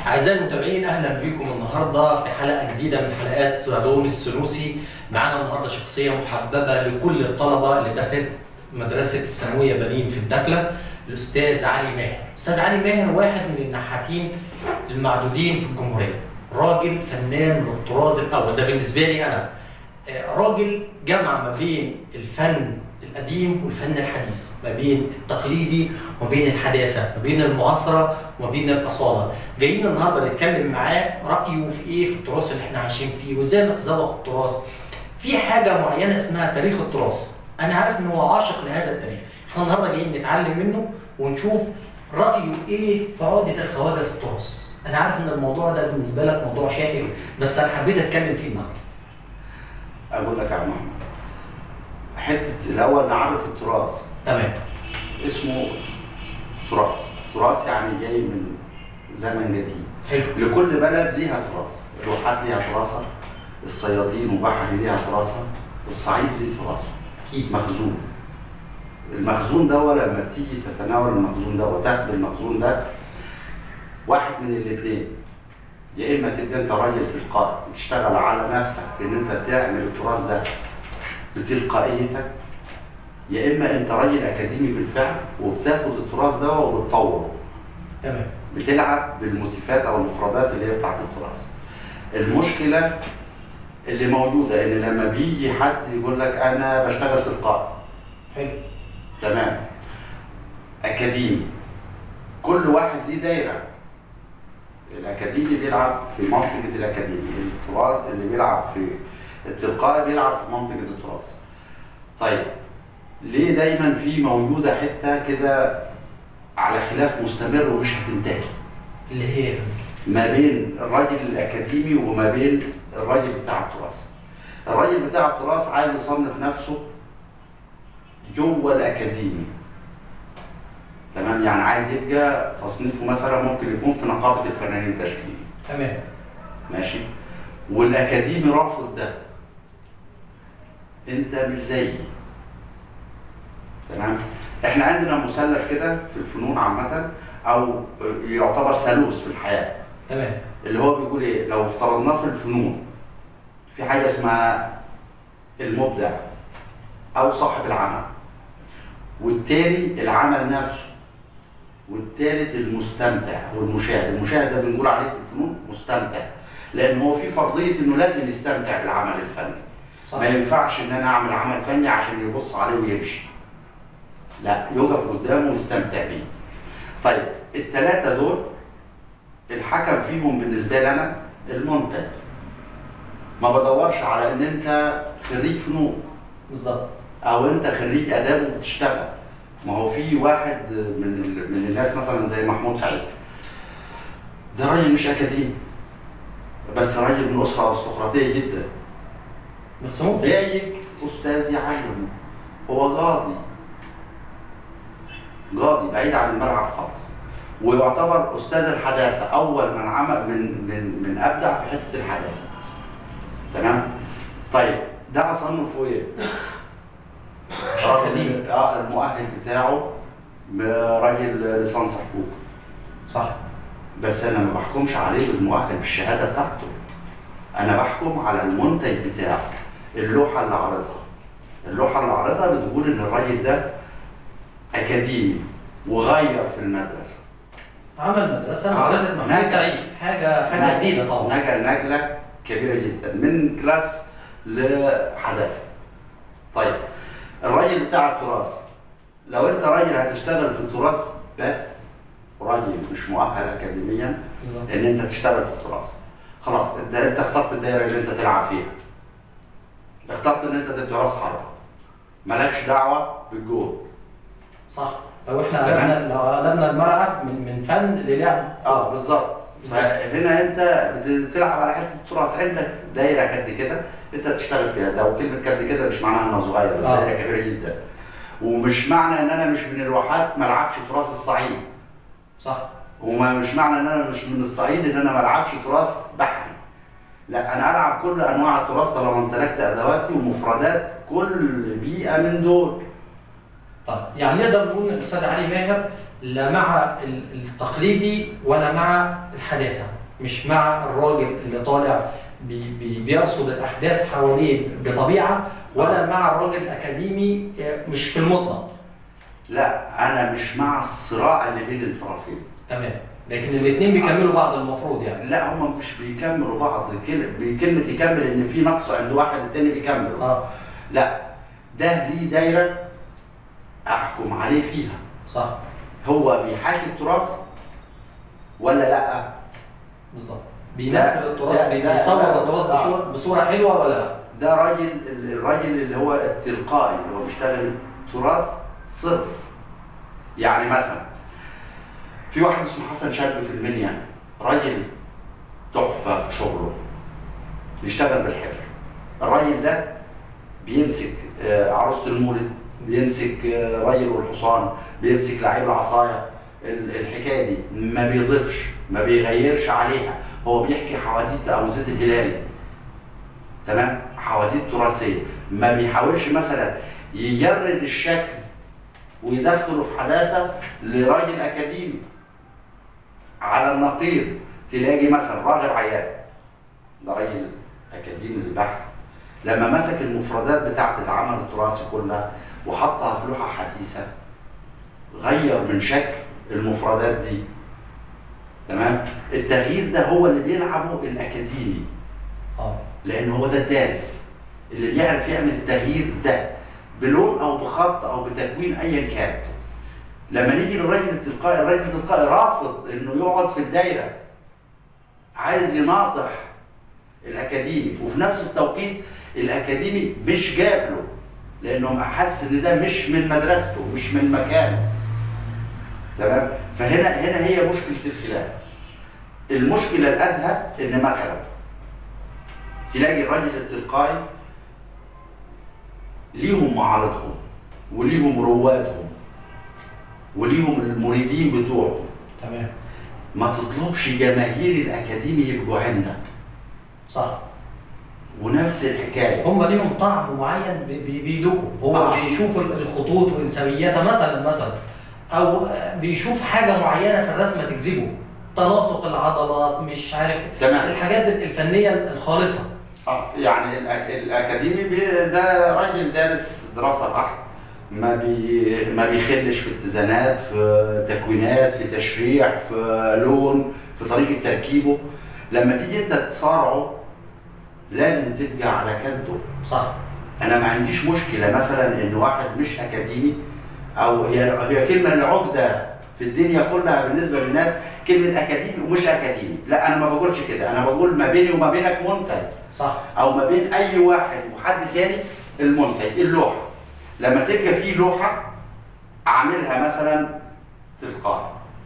أعزائي المتابعين أهلا بكم النهاردة في حلقة جديدة من حلقات صالون السنوسي معانا النهاردة شخصية محببة لكل الطلبة اللي دخلت مدرسة الثانوية بنين في الدخلة الأستاذ علي ماهر الأستاذ علي ماهر واحد من النحاتين المعدودين في الجمهورية راجل فنان من الطراز الأول ده بالنسبة لي أنا آه، راجل جمع ما بين الفن القديم والفن الحديث ما بين التقليدي وما بين الحداثه ما بين المعاصره وما بين الاصاله جايين النهارده نتكلم معاه رايه في ايه في التراث اللي احنا عايشين فيه وازاي نتذوق التراث في حاجه معينه اسمها تاريخ التراث انا عارف ان هو عاشق لهذا التاريخ احنا النهارده جايين نتعلم منه ونشوف رايه ايه في عقده الخواجه في التراث انا عارف ان الموضوع ده بالنسبه لك موضوع شائك بس انا حبيت اتكلم فيه النهارده اقول لك يا عم احمد حته الاول نعرف التراث تمام اسمه تراث تراث يعني جاي من زمن قديم حلو لكل بلد ليها تراث الواحات ليها تراثها الصيادين وبحري ليها تراثها الصعيد ليه تراثه اكيد مخزون المخزون ده لما بتيجي تتناول المخزون ده وتاخد المخزون ده واحد من الاثنين يا اما تبقى انت راجل تلقائي تشتغل على نفسك ان انت تعمل التراث ده بتلقائيتك يا اما انت راجل اكاديمي بالفعل وبتاخد التراث ده وبتطوره تمام بتلعب بالموتيفات او المفردات اللي هي بتاعت التراث المشكله اللي موجوده ان لما بيجي حد يقول لك انا بشتغل تلقائي حلو تمام اكاديمي كل واحد ليه دايره الاكاديمي بيلعب في منطقه الاكاديمي التراث اللي بيلعب في التلقائي بيلعب في منطقه التراث طيب ليه دايما في موجوده حته كده على خلاف مستمر ومش هتنتهي اللي هي يا فندم. ما بين الراجل الاكاديمي وما بين الراجل بتاع التراث الراجل بتاع التراث عايز يصنف نفسه جوه الاكاديمي تمام يعني عايز يبقى تصنيفه مثلا ممكن يكون في نقابه الفنانين التشكيليه تمام ماشي والاكاديمي رافض ده انت مش زيي تمام احنا عندنا مثلث كده في الفنون عامه او يعتبر ثالوث في الحياه تمام اللي هو بيقول ايه لو افترضناه في الفنون في حاجه اسمها المبدع او صاحب العمل والتاني العمل نفسه والتالت المستمتع والمشاهد المشاهد ده بنقول عليه في الفنون مستمتع لان هو في فرضيه انه لازم يستمتع بالعمل الفني صح ما ينفعش ان انا اعمل عمل فني عشان يبص عليه ويمشي لا يقف قدامه ويستمتع بيه طيب الثلاثه دول الحكم فيهم بالنسبه لي انا المنتج ما بدورش على ان انت خريج فنون بالظبط او انت خريج اداب وبتشتغل ما هو في واحد من ال- من الناس مثلا زي محمود سعيد ده راجل مش اكاديمي بس راجل من اسره ارستقراطيه جدا بس ممكن جايب استاذ يعلم هو قاضي قاضي بعيد عن الملعب خالص ويعتبر استاذ الحداثه اول من عمل من من من ابدع في حته الحداثه تمام طيب ده اصنفه ايه مش أكاديمي. اه المؤهل بتاعه م- راجل ليسانس حقوق صح بس انا ما بحكمش عليه بالمؤهل بالشهاده بتاعته انا بحكم على المنتج بتاعه اللوحه اللي عارضها اللوحه اللي عارضها بتقول ان الراجل ده اكاديمي وغير في المدرسه عمل مدرسه آه، مدرسه محمود نجح. سعيد حاجه حاجه جديده طبعا نقل نقله كبيره جدا من كلاس لحداثه طيب الراجل بتاع التراث لو انت راجل هتشتغل في التراث بس راجل مش مؤهل اكاديميا بالظبط ان انت تشتغل في التراث خلاص انت انت اخترت الدايره اللي انت تلعب فيها اخترت ان انت تبقى راس حربه مالكش دعوه بالجول صح لو احنا تمام. قلبنا لو قلبنا الملعب من من فن للعب اه بالظبط فهنا انت بتلعب على حته التراث عندك دايره قد كده انت تشتغل فيها ده وكلمه قد كده مش معناها انها صغير ده آه. دايره كبيره جدا ومش معنى ان انا مش من الواحات ما العبش تراث الصعيد صح وما مش معنى ان انا مش من الصعيد ان انا ما العبش تراث بحري لا انا العب كل انواع التراث طالما امتلكت ادواتي ومفردات كل بيئه من دول طيب يعني نقدر نقول ان الاستاذ علي ماهر لا مع ال- التقليدي ولا مع الحداثه مش مع الراجل اللي طالع بي بي بيرصد الاحداث حواليه بطبيعه ولا مع الراجل الاكاديمي آه، مش في المطلق لا انا مش مع الصراع اللي بين الطرفين تمام لكن الاثنين بيكملوا بعض المفروض يعني لا هم مش بيكملوا بعض كل- بكلمه يكمل ان في نقص عند واحد التاني بيكمل اه لا ده ليه دايره احكم عليه فيها صح هو بيحاكي التراث ولا لا بالظبط بيمثل ده- التراث ده- بي- ده- بيصور ده- التراث آه. بصورة- بصوره حلوه ولا لا؟ ده راجل الراجل اللي هو التلقائي اللي هو بيشتغل التراث صرف يعني مثلا في واحد اسمه حسن شاب في المنيا راجل تحفه في شغله بيشتغل بالحبر الراجل ده بيمسك آه، عروسه المولد بيمسك آه، راجل والحصان بيمسك لعيب العصايه ال- الحكايه دي ما بيضيفش ما بيغيرش عليها هو بيحكي حواديت ابو زيد الهلالي تمام حواديت تراثيه ما بيحاولش مثلا يجرد الشكل ويدخله في حداثه لراجل اكاديمي على النقيض تلاقي مثلا راغب عياد ده راجل اكاديمي البحر لما مسك المفردات بتاعت العمل التراثي كلها وحطها في لوحه حديثه غير من شكل المفردات دي تمام التغيير ده هو اللي بيلعبه الاكاديمي اه لان هو ده الدارس اللي بيعرف يعمل التغيير ده بلون او بخط او بتكوين ايا كان لما نيجي للراجل التلقائي الراجل التلقائي رافض انه يقعد في الدايره عايز يناطح الاكاديمي وفي نفس التوقيت الاكاديمي مش جاب له لانه حس ان ده مش من مدرسته مش من مكانه تمام فهنا هنا هي مشكله الخلاف المشكله الادهى ان مثلا تلاقي الراجل التلقائي ليهم معارضهم وليهم روادهم وليهم المريدين بتوعهم تمام ما تطلبش جماهير الاكاديمي يبقوا عندك صح ونفس الحكايه هم ليهم طعم معين بي- بي- بيدوقوا هو آه. بيشوف ال- الخطوط وانسانيتها مثلا مثلا او بيشوف حاجه معينه في الرسمه تجذبه تناسق العضلات مش عارف تمام الحاجات الفنيه الخالصه اه يعني الأك- الاكاديمي بي ده راجل دارس دراسه بحت ما بي ما بيخلش في اتزانات في تكوينات في تشريح في لون في طريقه تركيبه لما تيجي انت تصارعه لازم تبقى على كده صح انا ما عنديش مشكله مثلا ان واحد مش اكاديمي او هي هي كلمه لعقده في الدنيا كلها بالنسبه للناس كلمه اكاديمي ومش اكاديمي لا انا ما بقولش كده انا بقول ما بيني وما بينك منتج صح او ما بين اي واحد وحد تاني المنتج اللوحه لما تبقى في لوحه عاملها مثلا تلقائي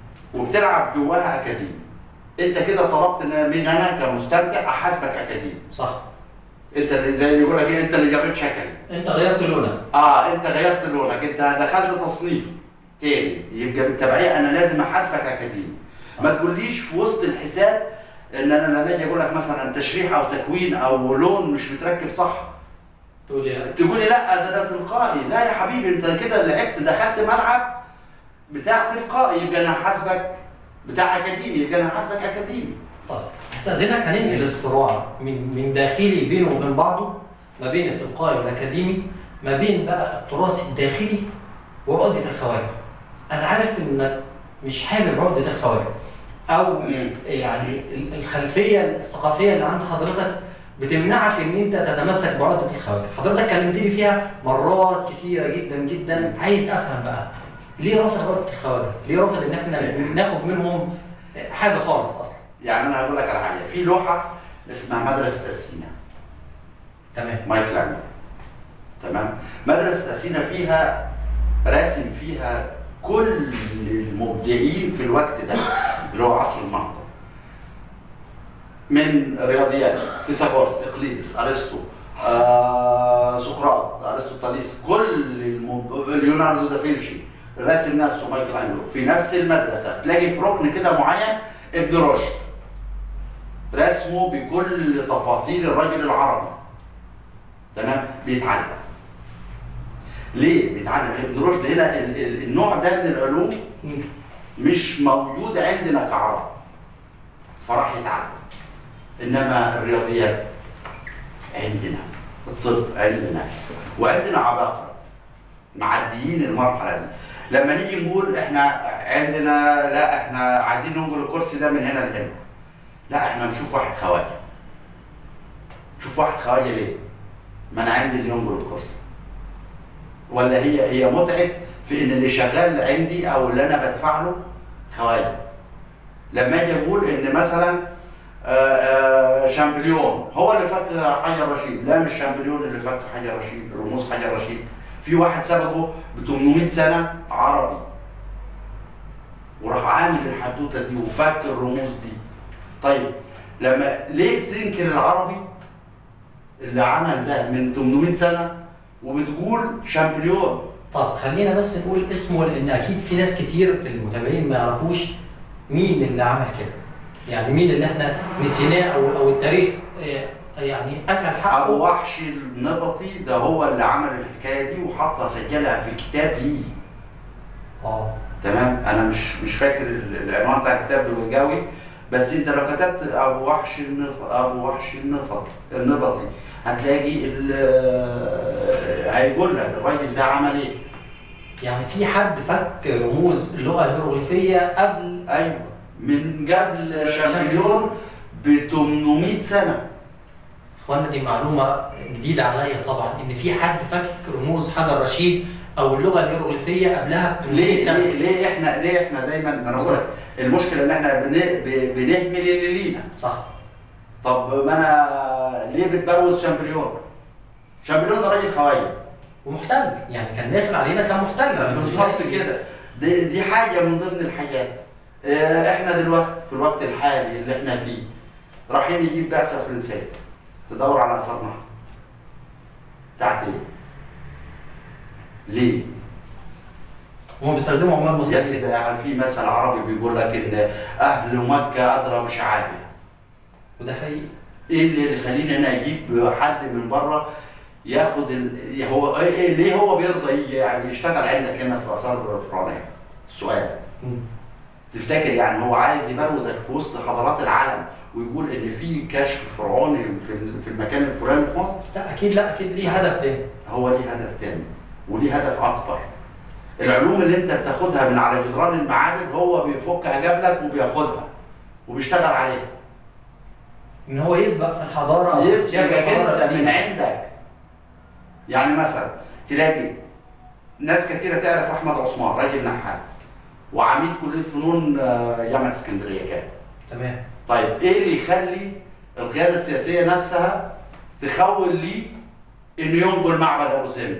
وبتلعب جواها اكاديمي انت كده طلبت ان من انا كمستمتع احاسبك اكاديمي صح انت اللي زي اللي يقول لك إيه، انت اللي جريت شكلي انت غيرت لونك اه انت غيرت لونك انت دخلت تصنيف تاني يبقى بالتبعيه انا لازم احاسبك اكاديمي صح. ما تقوليش في وسط الحساب ان انا لما اجي اقول لك مثلا تشريح او تكوين او لون مش متركب صح تقول لي لا تقولي لا ده ده تلقائي لا يا حبيبي انت كده لعبت دخلت ملعب بتاع تلقائي يبقى انا هحاسبك بتاع اكاديمي يبقى انا هحاسبك اكاديمي طيب استاذنك هننقل الصراع من من داخلي بينه وبين بعضه ما بين التلقائي والاكاديمي ما بين بقى التراث الداخلي وعقده الخواجه انا عارف انك مش حابب عقده الخواجه او مم. يعني ال- الخلفيه الثقافيه اللي عند حضرتك بتمنعك ان انت تتمسك بعقده الخواجه حضرتك كلمتني فيها مرات كتيره جدا جدا عايز افهم بقى ليه رافض عقده الخواجه ليه رافض ان احنا ناخد منهم حاجه خالص اصلا يعني انا هقول لك على حاجه في لوحه اسمها مدرسه اسينا تمام مايكل انجل تمام مدرسه اسينا فيها راسم فيها كل المبدعين في الوقت ده اللي هو عصر النهضه من رياضيات فيثاغورس اقليدس ارسطو آه، سقراط ارسطوطاليس كل المب... ليوناردو دافنشي الراسم نفسه مايكل انجلو في نفس المدرسه تلاقي في ركن كده معين ابن رشد رسمه بكل تفاصيل الرجل العربي تمام بيتعلم ليه بيتعلم ابن رشد هنا ال- ال- النوع ده من العلوم مش موجود عندنا كعرب فراح يتعلم انما الرياضيات عندنا الطب عندنا وعندنا عباقرة معديين المرحلة دي لما نيجي نقول احنا عندنا لا احنا عايزين ننقل الكرسي ده من هنا لهنا لا احنا نشوف واحد خواجه نشوف واحد خواجه ليه؟ ما انا عندي اللي ينقل الكرسي ولا هي هي متعه في ان اللي شغال عندي او اللي انا بدفع له خواجه لما اجي اقول ان مثلا آه، آه، شامبليون هو اللي فك حجر رشيد لا مش شامبليون اللي فك حجر رشيد رموز حجر رشيد في واحد سبقه ب 800 سنه عربي وراح عامل الحدوته دي وفك الرموز دي طيب لما ليه بتنكر العربي اللي عمل ده من 800 سنه وبتقول شامبليون طب خلينا بس نقول اسمه لان اكيد في ناس كتير في المتابعين ما يعرفوش مين اللي عمل كده يعني مين اللي احنا نسيناه او او التاريخ آه، يعني اكل ابو حقه وحش النبطي ده هو اللي عمل الحكايه دي وحطها سجلها في كتاب ليه اه تمام انا مش مش فاكر ال- العنوان بتاع الكتاب الوجاوي بس انت لو كتبت ابو وحش النف... ابو وحش النفط النبطي هتلاقي ال- هيقول لك الراجل ده عمل ايه يعني في حد فك رموز اللغه الهيروغليفيه قبل ايوه من قبل شامبليون ب 800 سنه اخوانا دي معلومه جديده عليا طبعا ان في حد فك رموز حجر رشيد او اللغه الهيروغليفيه قبلها ب 800 ليه سنه ليه ليه احنا ليه احنا دايما ما انا بقول لك المشكله ان احنا بن- ب- بنهمل اللي لينا صح طب ما انا ليه بتبروز شامبليون؟ شامبليون ده راجل خوايا ومحتل يعني كان داخل علينا كان محتل بالظبط كده دي, دي حاجه من ضمن الحاجات آه، احنا دلوقتي في الوقت الحالي اللي احنا فيه رايحين نجيب بعثه فرنسيه تدور على اثار نهر بتاعت ايه؟ ليه؟ هم بيستخدموا عمال يا مصريين اخي ده يعني في مثل عربي بيقول لك ان اهل مكه ادرى بشعابها وده حقيقي ايه اللي يخليني انا اجيب حد من بره ياخد ال... هو ايه إيه ليه هو بيرضى يجي يعني يشتغل عندك هنا في اثار فرعونيه؟ السؤال مم. تفتكر يعني هو عايز يبروزك في وسط حضارات العالم ويقول ان في كشف فرعوني في ال- في المكان الفلاني في مصر؟ لا اكيد لا اكيد ليه هدف تاني هو ليه هدف تاني وليه هدف اكبر. العلوم اللي انت بتاخدها من على جدران المعابد هو بيفكها جابلك وبياخدها وبيشتغل عليها. ان هو يسبق في الحضاره أو يسبقك اكتشاف الحضارة انت من القديمة. عندك يعني مثلا تلاقي ناس كتيرة تعرف احمد عثمان راجل نحات وعميد كلية فنون آه، جامعة اسكندرية كان تمام طيب ايه اللي يخلي القيادة السياسية نفسها تخول لي انه ينقل معبد ابو سمبل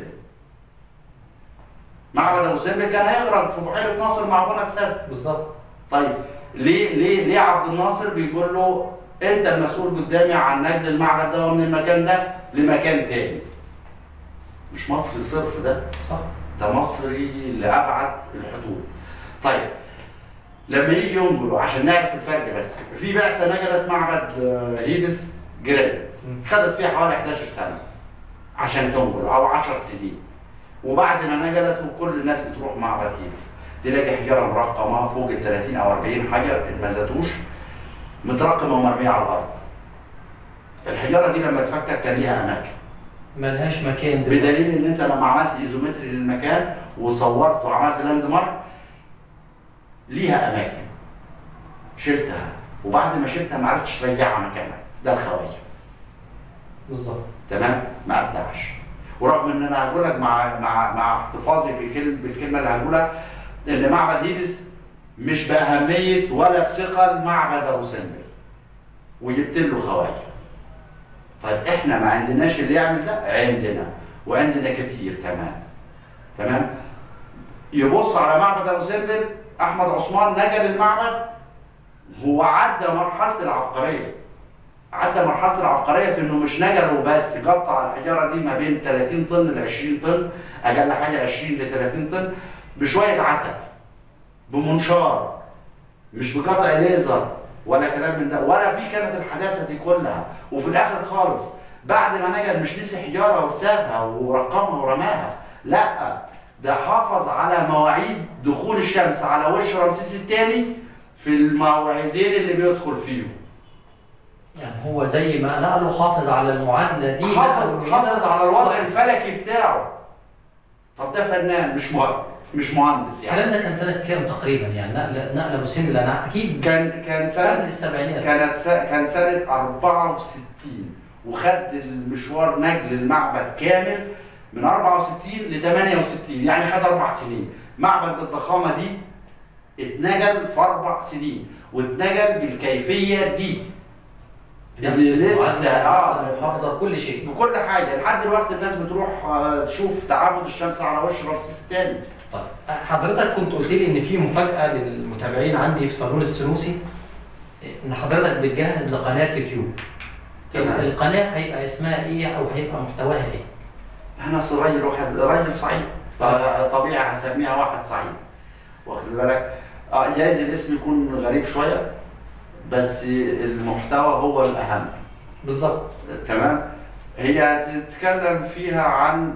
معبد ابو سمبل كان هيغرق في بحيرة ناصر مع بنى السد بالظبط طيب ليه ليه ليه عبد الناصر بيقول له انت المسؤول قدامي عن نقل المعبد ده من المكان ده لمكان تاني مش مصري صرف ده صح ده مصري لابعد الحدود طيب لما يجي ينقلوا عشان نعرف الفرق بس في بعثه نقلت معبد آه، هيبس جريل مم. خدت فيها حوالي 11 سنه عشان تنقل او 10 سنين وبعد ما نقلت وكل الناس بتروح معبد هيبس تلاقي حجاره مرقمه فوق ال 30 او 40 حجر ما زادوش مترقمه ومرميه على الارض الحجاره دي لما تفكك كان ليها اماكن ملهاش مكان دلوقتي. بدليل ان انت لما عملت ايزومتري للمكان وصورت وعملت لاند مارك ليها اماكن شلتها وبعد ما شلتها ما عرفتش ترجعها مكانها ده الخواجه بالظبط تمام ما ابدعش ورغم ان انا هقول لك مع مع مع احتفاظي بالكلمه بالكلمه اللي هقولها ان معبد هيبس مش باهميه ولا بثقل معبد ابو سمبل وجبت له خواجه طيب احنا ما عندناش اللي يعمل ده عندنا وعندنا كتير كمان تمام يبص على معبد ابو سمبل احمد عثمان نقل المعبد هو عدى مرحله العبقريه عدى مرحله العبقريه في انه مش نقله بس قطع الحجاره دي ما بين 30 طن ل 20 طن اقل حاجه 20 ل 30 طن بشويه عتب بمنشار مش بقطع ليزر ولا كلام من ده ولا في كانت الحداثه دي كلها وفي الاخر خالص بعد ما نقل مش نسي حجاره وسابها ورقمها ورماها لا ده حافظ على مواعيد دخول الشمس على وش رمسيس الثاني في المواعيدين اللي بيدخل فيهم يعني هو زي ما نقله حافظ على المعادله دي حافظ نقله حافظ هنا. على الوضع الفلكي بتاعه طب ده فنان مش مهندس مش مهندس يعني الكلام ده كان سنه كام تقريبا يعني نقله نقله مسن لان اكيد كان كان قبل سنة السبعينات كانت س- كان سنة 64 وخد المشوار نقل المعبد كامل من 64 ل 68 يعني خد أربع سنين معبد بالضخامة دي اتنقل في أربع سنين واتنقل بالكيفية دي نفس اللي لسه- المعادله آه. نفس المحافظه كل شيء بكل حاجة لحد دلوقتي الناس بتروح آه، تشوف تعامد الشمس على وش رمسيس الثاني طيب حضرتك كنت قلت لي ان في مفاجاه للمتابعين عندي في صالون السنوسي ان حضرتك بتجهز لقناه يوتيوب تمام. القناه هيبقى اسمها ايه او هيبقى محتواها ايه؟ انا أصل راجل واحد راجل صعيد طبيعي هسميها واحد صعيد واخد بالك اه جايز الاسم يكون غريب شويه بس المحتوى هو الاهم بالظبط تمام هي تتكلم فيها عن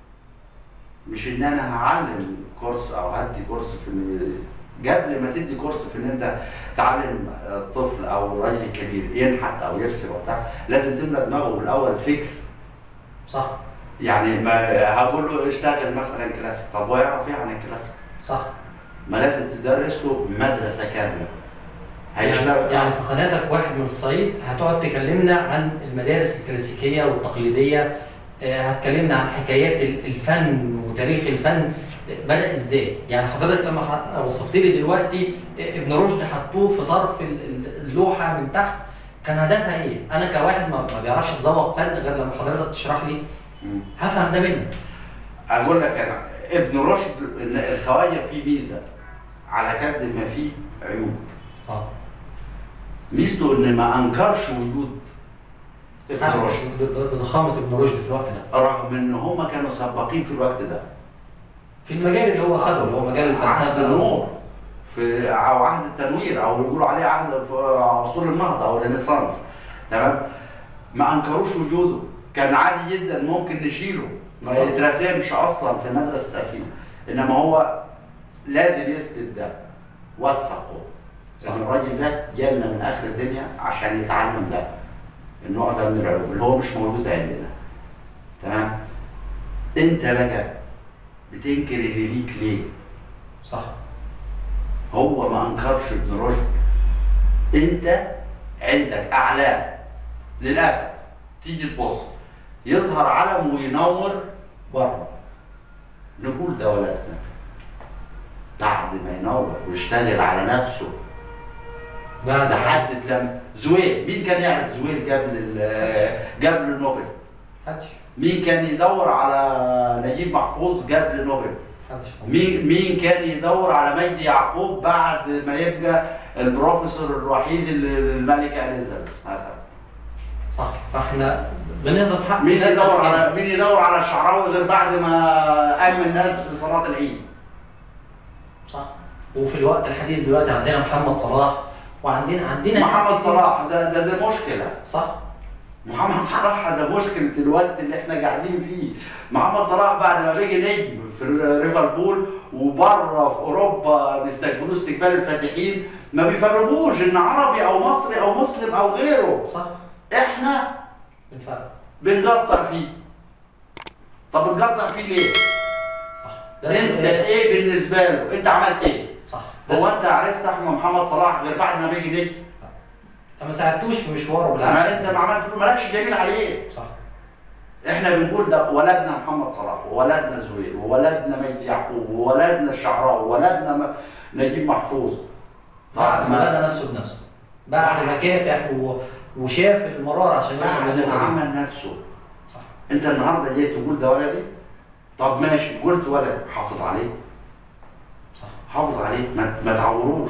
مش ان انا هعلم كورس او هدي كورس في ال- قبل ما تدي كورس في ان انت تعلم طفل او راجل كبير ينحت او يرسم وبتاع لازم تملى دماغه بالاول فكر صح يعني ما هقول له اشتغل مثلا كلاسيك طب هو يعرف ايه عن الكلاسيك صح ما لازم تدرس له مدرسه كامله يعني, هيشتغل يعني في قناتك واحد من الصعيد هتقعد تكلمنا عن المدارس الكلاسيكيه والتقليديه آه، هتكلمنا عن حكايات ال- الفن وتاريخ الفن بدأ ازاي؟ يعني حضرتك لما ح- وصفت لي دلوقتي آه، ابن رشد حطوه في طرف ال- ال- اللوحه من تحت كان هدفها ايه؟ انا كواحد ما ما بيعرفش يتذوق فن غير لما حضرتك تشرح لي مم. هفهم ده منك اقول لك انا ابن رشد ان الخواجه فيه ميزه على قد ما فيه عيوب اه ميزته ان ما انكرش وجود ابن رشد ب- ب- بضخامه ابن رشد في الوقت ده رغم ان هم كانوا سباقين في الوقت ده في المجال اللي هو خده اللي هو مجال عهد الفلسفه النور في او عهد التنوير او يقولوا عليه عهد في عصور النهضه او الرينيسانس تمام ما انكروش وجوده كان عادي جدا ممكن نشيله ما بالظبط. يترسمش اصلا في مدرسه اسيم انما هو لازم يثبت ده وثقه صح. ان الراجل ده جالنا من اخر الدنيا عشان يتعلم ده النوع ده من العلوم اللي هو مش موجود عندنا تمام انت بقى بتنكر اللي ليك ليه صح هو ما انكرش ابن رشد انت عندك اعلام للاسف تيجي تبص يظهر علم وينور بره نقول ده ولدنا بعد ما ينور ويشتغل على نفسه بعد لحد لما زويل مين كان يعرف زويل قبل ال- قبل نوبل محدش مين كان يدور على نجيب محفوظ قبل نوبل محدش مين مين كان يدور على مجدي يعقوب بعد ما يبقى البروفيسور الوحيد اللي- للملكه اليزابيث مثلا صح فاحنا بنهضم حق مين ده يدور كمان. على مين يدور على الشعراوي غير بعد ما قام الناس بصلاه العيد صح وفي الوقت الحديث دلوقتي عندنا محمد صلاح وعندنا عندنا ناس محمد كتير. صلاح ده ده ده مشكله صح محمد صلاح ده مشكلة الوقت اللي احنا قاعدين فيه محمد صلاح بعد ما بقي نجم في ليفربول وبره في اوروبا بيستقبلوه استقبال الفاتحين ما بيفرقوش ان عربي او مصري او مسلم او غيره صح احنا بنفرق بنقطع فيه طب بتقطع فيه ليه؟ صح ده انت سؤال. ايه بالنسبه له؟ انت عملت ايه؟ صح ده هو سؤال. انت عرفت احمد محمد صلاح غير بعد ما بقي نجم؟ انت ما ساعدتوش في مشواره بالعكس ما انت ما عملت له مالكش جميل عليه صح احنا بنقول ده ولدنا محمد صلاح وولدنا زويل وولدنا مجدي يعقوب وولدنا الشعراوي وولدنا م- نجيب محفوظ بعد طب ما ما بنى نفسه بنفسه بعد ما كافح و... وشاف المرار عشان يوصل بعد ما للنقطه دي عمل نفسه صح انت النهارده جاي تقول ده ولدي طب ماشي قلت ولد حافظ عليه صح حافظ عليه ما, ما تعوروش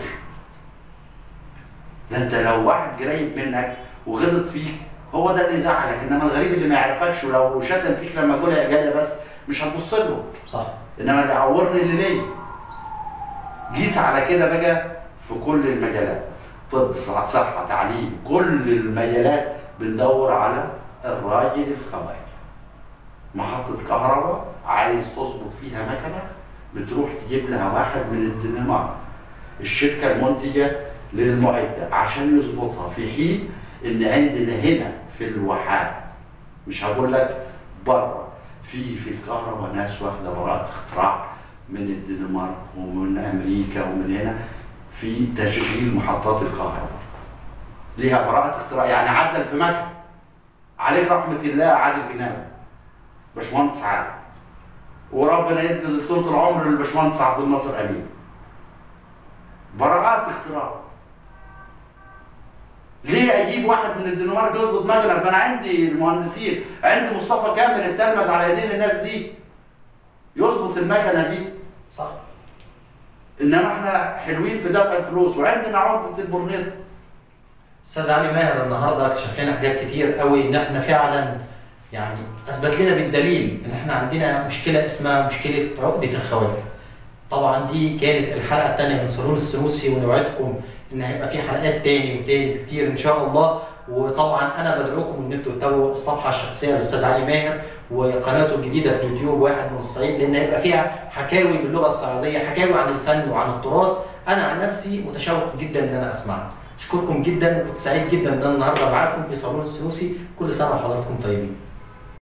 ده انت لو واحد قريب منك وغلط فيك هو ده اللي يزعلك انما الغريب اللي ما يعرفكش ولو شتم فيك لما اقول يا جاليه بس مش هتبص له صح انما اللي عورني اللي ليا قيس على كده بقى في كل المجالات طب صحة صحة تعليم كل المجالات بندور على الراجل الخواجة محطة كهرباء عايز تظبط فيها مكنة بتروح تجيب لها واحد من الدنمارك الشركه المنتجه للمعده عشان يظبطها في حين ان عندنا هنا في الواحات مش هقول لك بره في في الكهرباء ناس واخده براءه اختراع من الدنمارك ومن امريكا ومن هنا في تشغيل محطات الكهرباء ليها براءة اختراع يعني عدل في مكة عليك رحمة الله عادل جنابي باشمهندس عادل وربنا يدي طول العمر للباشمهندس عبد الناصر امين براءات اختراع ليه اجيب واحد من الدنمارك يظبط مكنه ما انا عندي المهندسين عندي مصطفى كامل التلمذ على ايدين الناس دي يظبط المكنه دي صح انما احنا حلوين في دفع الفلوس وعندنا عقده البورنيطه استاذ علي ماهر النهارده كشف لنا حاجات كتير قوي ان احنا فعلا يعني اثبت لنا بالدليل ان احنا عندنا مشكله اسمها مشكله عقده الخواجر. طبعا دي كانت الحلقه الثانيه من صالون السنوسي ونوعدكم ان هيبقى في حلقات تاني وتاني كتير ان شاء الله وطبعا انا بدعوكم ان انتوا تتابعوا الصفحه الشخصيه للاستاذ علي ماهر وقناته الجديده في اليوتيوب واحد من الصعيد لان هيبقى فيها حكاوي باللغه الصعيديه حكاوي عن الفن وعن التراث انا عن نفسي متشوق جدا ان انا اسمعها. اشكركم جدا وكنت سعيد جدا ان انا النهارده معاكم في صالون السنوسي كل سنه وحضراتكم طيبين